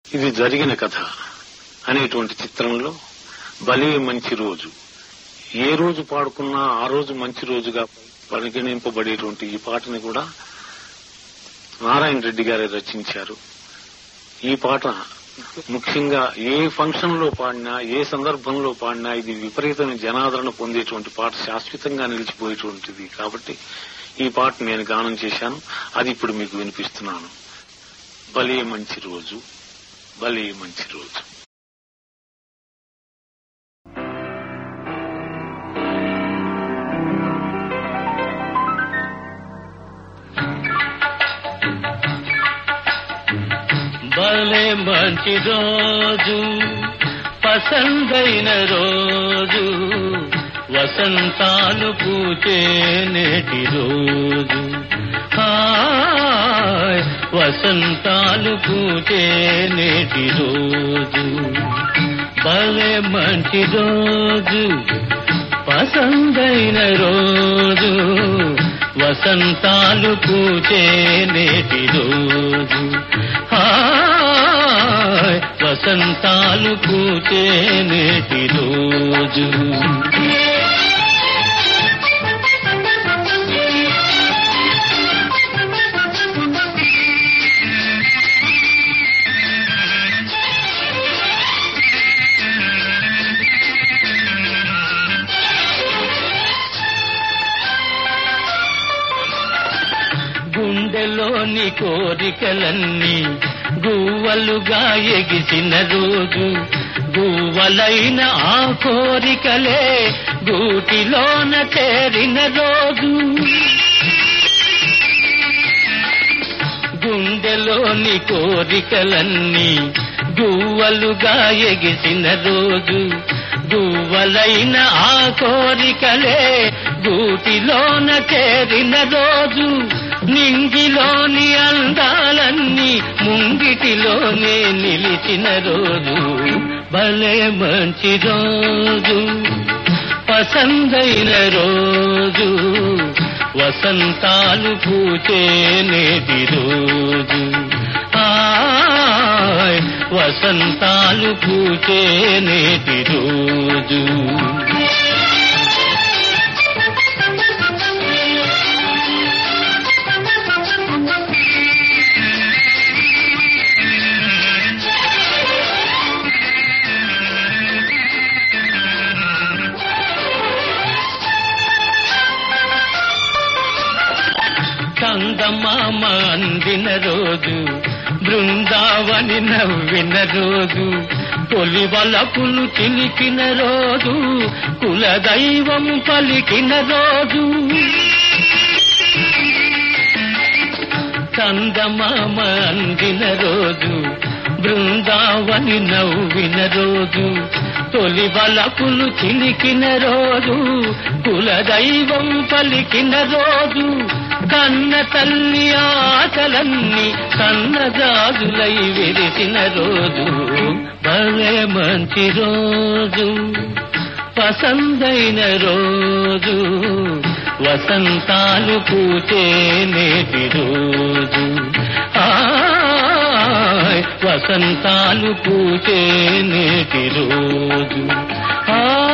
ఇది జరిగిన కథ అనేటువంటి చిత్రంలో బలే మంచి రోజు ఏ రోజు పాడుకున్నా ఆ రోజు మంచి రోజుగా పరిగణింపబడేటువంటి ఈ పాటని కూడా నారాయణ రెడ్డి గారే రచించారు ఈ పాట ముఖ్యంగా ఏ ఫంక్షన్ లో పాడినా ఏ సందర్భంలో పాడినా ఇది విపరీతమైన జనాదరణ పొందేటువంటి పాట శాశ్వతంగా నిలిచిపోయేటువంటిది కాబట్టి ఈ పాట నేను గానం చేశాను అది ఇప్పుడు మీకు వినిపిస్తున్నాను భలే మంచి రోజు భలే మంచి రోజు భలే మంచి రోజు పసందైన రోజు వసంతాలు పూచే నేటి రోజు హాయ్ వసంతాలు పూచే నేటి రోజు భలే మంచి రోజు పసందైన రోజు వసంతాలు పూచే నేటి రోజు హాయ్ వసంతాలు పూచే నేటి రోజు గుండెలోని కోరికలన్నీ గువ్వలుగా ఎగిసిన రోజు గువ్వలైన ఆ కోరికలే గూటిలోన చేరిన రోజు గుండెలోని కోరికలన్నీ గువ్వలుగా ఎగిసిన రోజు గువ్వలైన ఆ కోరికలే గూటిలోన చేరిన రోజు నింగిలోని అందాలన్నీ ముంగిటిలోనే నిలిచిన రోజు భలే మంచి రోజు పసందైన రోజు వసంతాలు పూచే నేటి రోజు హాయ్ వసంతాలు పూచే నేటి రోజు చందమామ అందిన రోజు బృందావని నవ్విన రోజు తొలి వలపులు చిలికిన రోజు కులదైవం పలికిన రోజు చందమామ అందిన రోజు బృందావని నవ్విన రోజు తొలి వలపులు చిలికిన రోజు కులదైవం పలికిన రోజు కన్న తల్లి ఆటలన్నీ సన్నజాజులై విరిసిన రోజు భలే మంచి రోజు పసందైన రోజు వసంతాలు పూచే నేటి రోజు హాయ్ వసంతాలు పూచే నేటి రోజు ఆ